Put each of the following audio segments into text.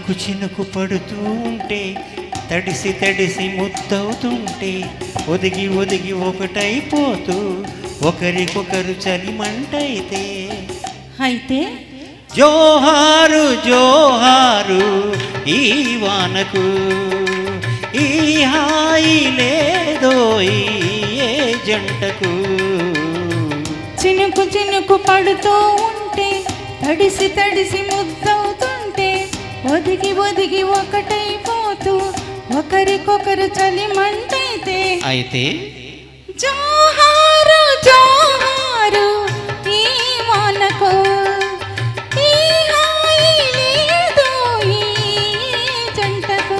చినుకు చినుకు పడుతూ ఉంటే తడిసి తడిసి ముద్దవుతుంటే ఒదిగి ఒదిగి ఒకటైపోతూ ఒకరికొకరు చలిమంటైతే అయితే జోహారు జోహారు ఈ వానకు ఈ హాయి లేదో ఈ ఏ జంటకు చినుకు చినుకు పడుతూ ఉంటే తడిసి తడిసి ముద్దవుతుంటే ఒదిగి ఒదిగి ఒకటైపోతూ ఒకరికొకరు చలిమంటైతే అయితే జోహారు జోహారు ఈ వానకు ఈ హాయి లేదు ఈ జంటకు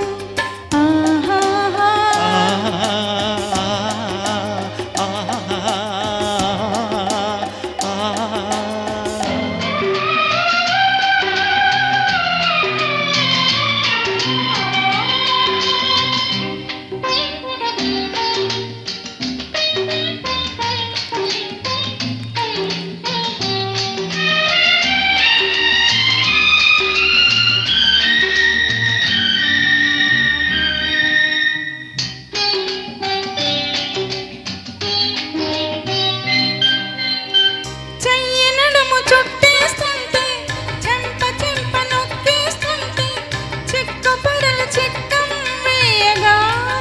ఆహాహా చెయ్యి నడుము చుట్టేస్తుంటే చెంప చెంప నొక్కేస్తుంటే చిక్క పొరలు చిక్కం వేయగా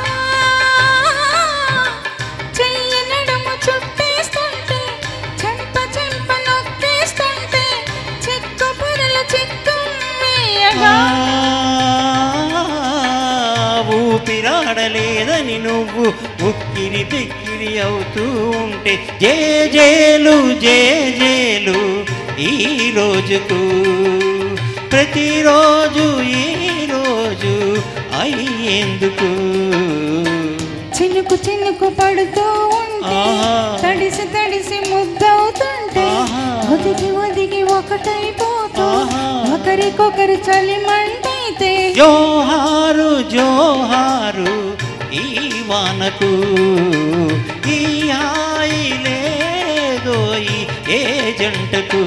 చెయ్యి నడుము చుట్టేస్తుంటే చెంప చెంప నొక్కేస్తుంటే చిక్క పొరలు చిక్కం వేయగా ఊపిరాడలేదని నువ్వు ఉక్కిరి తిక్కిరి అవుతూ ఉంటే జే జేలు జే జేలు ఈ రోజుకు ప్రతిరోజు ఈ రోజు అయ్యేందుకు చినుకు చినుకు పడుతూ ఉంటే ఆహా. తడిసి తడిసి ముద్దవుతుంటే ఆహా. ఒదిగి ఒదిగి ఒకటైపోతూ ఆహా. ఒకరికొకరు చలిమంటైతే జోహారు జోహారు ఈ వానకు ఈ హాయి లేదోయి ఏ జంటకు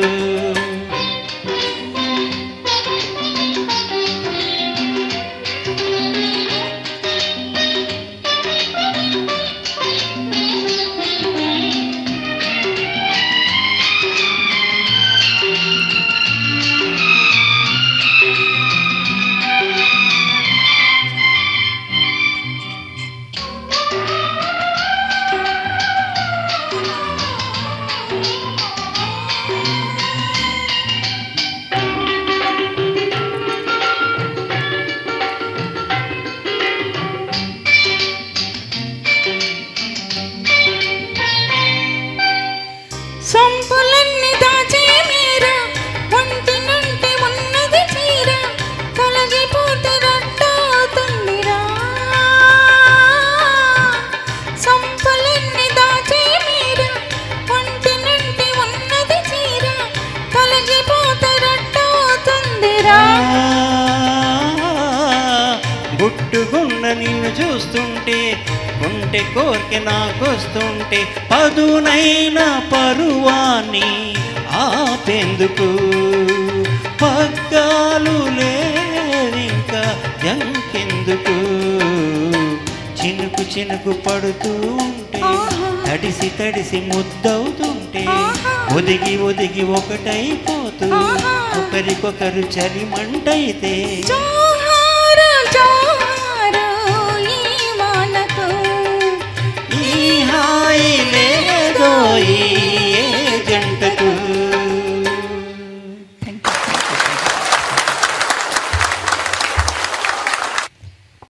సొంపులన్నీ దాచే మీర ఒంటి నుండి ఉన్నది చీర తొలగిపోతే రట్టవుతుందిరా సొంపులన్నీ దాచే మీర ఒంటి నుండి ఉన్నది చీర తొలగిపోతే రట్టవుతుందిరా గుట్టుగున్న నిన్ను చూస్తుంటే గుంటె కోరిక నాకొస్తుంటే పదునైన పరువాన్ని ఆపేందుకు పగ్గాలు లేవింకా జంకెందుకు చినుకు చినుకు పడుతూ ఉంటే ఆహా. తడిసి తడిసి ముద్దవుతుంటే ఆహా. ఒదిగి ఒదిగి ఒకటైపోతూ ఆహా. ఒకరికొకరు చలిమంటైతే జో